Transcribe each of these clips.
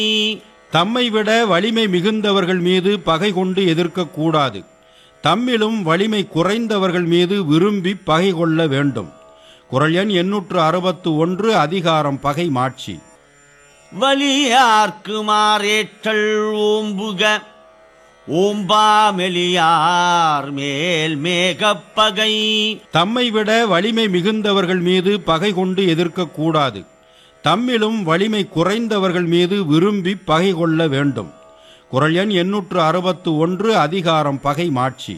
தம்மை விட வலிமை மிகுந்தவர்கள் மீது பகை கொண்டு எதிர்க்கக்கூடாது தம்மிலும் வலிமை குறைந்தவர்கள் மீது விரும்பி பகை கொள்ள வேண்டும் குரல் எண் எண்ணூற்று அறுபத்து ஒன்று அதிகாரம் பகை மாட்சி வலியார்க்கு மாறேற்றல் ஓம்புக ஓம்பாமெலியார் மேல் மேகப்பகை தம்மை விட வலிமை மிகுந்தவர்கள் மீது பகை கொண்டு எதிர்க்கக்கூடாது தம்மிலும் வலிமை குறைந்தவர்கள் மீது விரும்பி பகை கொள்ள வேண்டும் குரல் எண் எண்ணூற்று அறுபத்து ஒன்று அதிகாரம் பகை மாட்சி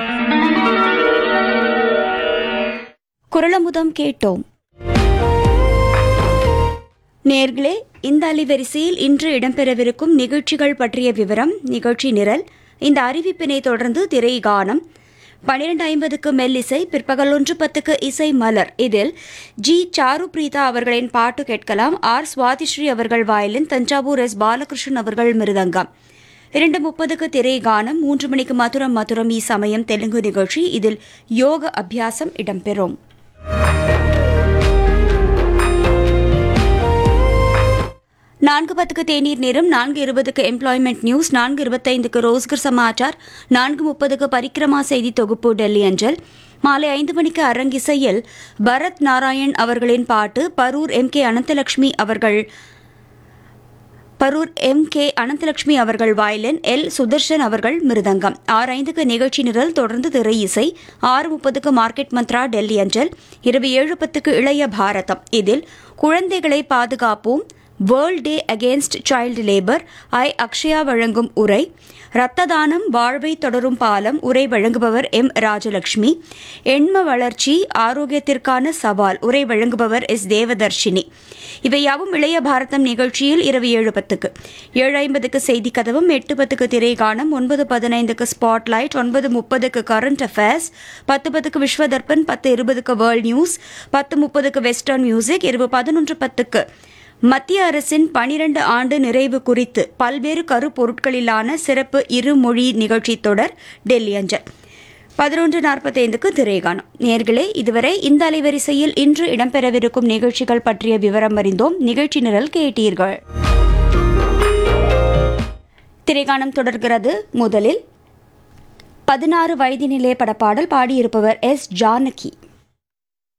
குரலமுதம் கேட்டோம் நேர்களே இந்த அலைவரிசையில் இன்று இடம்பெறவிருக்கும் நிகழ்ச்சிகள் பற்றிய விவரம் நிகழ்ச்சி நிரல் இந்த அறிவிப்பினை தொடர்ந்து திரை கானம் பனிரெண்டு ஐம்பதுக்கு மெல்லிசை பிற்பகல் ஒன்று பத்துக்கு இசை மலர் இதில் ஜி சாரு பிரீதா அவர்களின் பாட்டு கேட்கலாம் ஆர் சுவாதிஸ்ரீ அவர்கள் வயலின் தஞ்சாவூர் எஸ் பாலகிருஷ்ணன் அவர்கள் மிருதங்கம் இரண்டு முப்பதுக்கு திரை கானம் மூன்று மணிக்கு மதுரம் மதுரம் இ சமயம் தெலுங்கு நிகழ்ச்சி இதில் யோக அபியாசம் இடம்பெறும் நான்கு பத்துக்கு தேநீர் நேரம் நான்கு இருபதுக்கு எம்ப்ளாய்மெண்ட் நியூஸ் நான்கு இருபத்தைந்துக்கு ரோஸ்கர் சமாச்சார் நான்கு முப்பதுக்கு பரிக்கிரமா செய்தி தொகுப்பு டெல்லி அஞ்சல் மாலை ஐந்து மணிக்கு அரங்கிசையில் பரத் நாராயண் அவர்களின் பாட்டு பரூர் எம் கே அனந்தலட்சுமி அவர்கள் பரூர் எம் கே அனந்தலட்சுமி அவர்கள் வயலின் எல் சுதர்ஷன் அவர்கள் மிருதங்கம் ஆறு ஐந்துக்கு நிகழ்ச்சி நிரல் தொடர்ந்து திரை இசை ஆறு முப்பதுக்கு மார்க்கெட் மந்த்ரா டெல்லி அஞ்சல் இரவு ஏழு பத்துக்கு இளைய பாரதம் இதில் குழந்தைகளை பாதுகாப்போம் world day against child labour ஐ அக்ஷயா வழங்கும் உரை இரத்த தானம் வாழ்வை தொடரும் பாலம் உரை வழங்குபவர் எம் ராஜலட்சுமி எண்ம வளர்ச்சி ஆரோக்கியத்திற்கான சவால் உரை வழங்குபவர் எஸ் தேவதர்ஷினி இவை யாவும் இளைய பாரதம் நிகழ்ச்சியில் இரவு ஏழு பத்துக்கு ஏழு ஐம்பதுக்கு செய்தி கதவும் எட்டு பத்துக்கு திரைகாணம் ஒன்பது பதினைந்துக்கு ஸ்பாட்லைட் ஒன்பது முப்பதுக்கு கரண்ட் அஃபேர்ஸ் பத்து பத்துக்கு விஸ்வதர்பன் பத்து இருபதுக்கு வேர்ல்ட் நியூஸ் பத்து முப்பதுக்கு வெஸ்டர்ன் மியூசிக் இரவு பதினொன்று பத்துக்கு மத்திய அரசின் பனிரண்டு ஆண்டு நிறைவு குறித்து பல்வேறு கருப்பொருட்களிலான சிறப்பு இருமொழி நிகழ்ச்சி தொடர் டெல்லி அஞ்சல் பதினொன்று நாற்பத்தைந்துக்கு திரைகாணம் நேர்களே இதுவரை இந்த அலைவரிசையில் இன்று இடம்பெறவிருக்கும் நிகழ்ச்சிகள் பற்றிய விவரம் அறிந்தோம் நிகழ்ச்சி நிரல் கேட்டீர்கள் திரைகாணம் தொடர்கிறது முதலில் பதினாறு வயதினிலே படப்பாடல் பாடியிருப்பவர் எஸ் ஜானகி